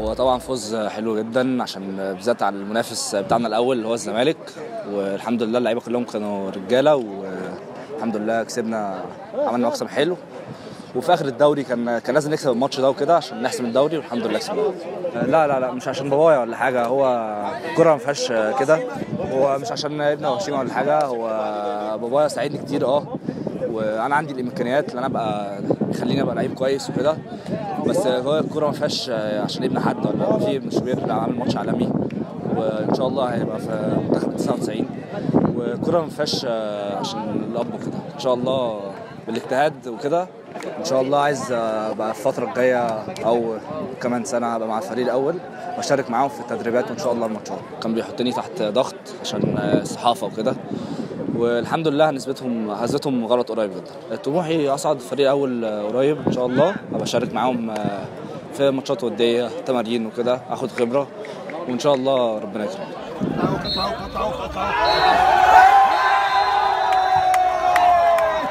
هو طبعا فوز حلو جدا عشان بالذات على المنافس بتاعنا الاول اللي هو الزمالك والحمد لله اللعيبه كلهم كانوا رجاله والحمد لله كسبنا عملنا مكسب حلو وفي اخر الدوري كان كان لازم نكسب الماتش ده وكده عشان نحسم الدوري والحمد لله كسبنا لا لا لا مش عشان بابايا ولا حاجه هو الكوره ما فيهاش كده هو مش عشان ابن وشيمه ولا حاجه هو بابايا ساعدني كتير اه وانا عندي الامكانيات اللي انا ابقى يخليني ابقى لعيب كويس وكده بس هو الكوره ما فيهاش عشان ابن حد ولا في ابن شوبير عامل ماتش عالمي وان شاء الله هيبقى في منتخب 99 والكوره ما فيهاش عشان الاب وكده ان شاء الله بالاجتهاد وكده ان شاء الله عايز ابقى الفتره الجايه او كمان سنه ابقى مع الفريق الاول واشارك معاهم في التدريبات وان شاء الله الماتشات كان بيحطني تحت ضغط عشان الصحافه وكده والحمد لله نسبتهم هزتهم غلط قريب جدا طموحي اصعد الفريق الاول قريب ان شاء الله ابقى اشارك معاهم في ماتشات وديه تمارين وكده اخد خبره وان شاء الله ربنا يكرمك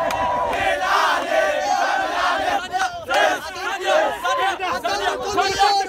Come on!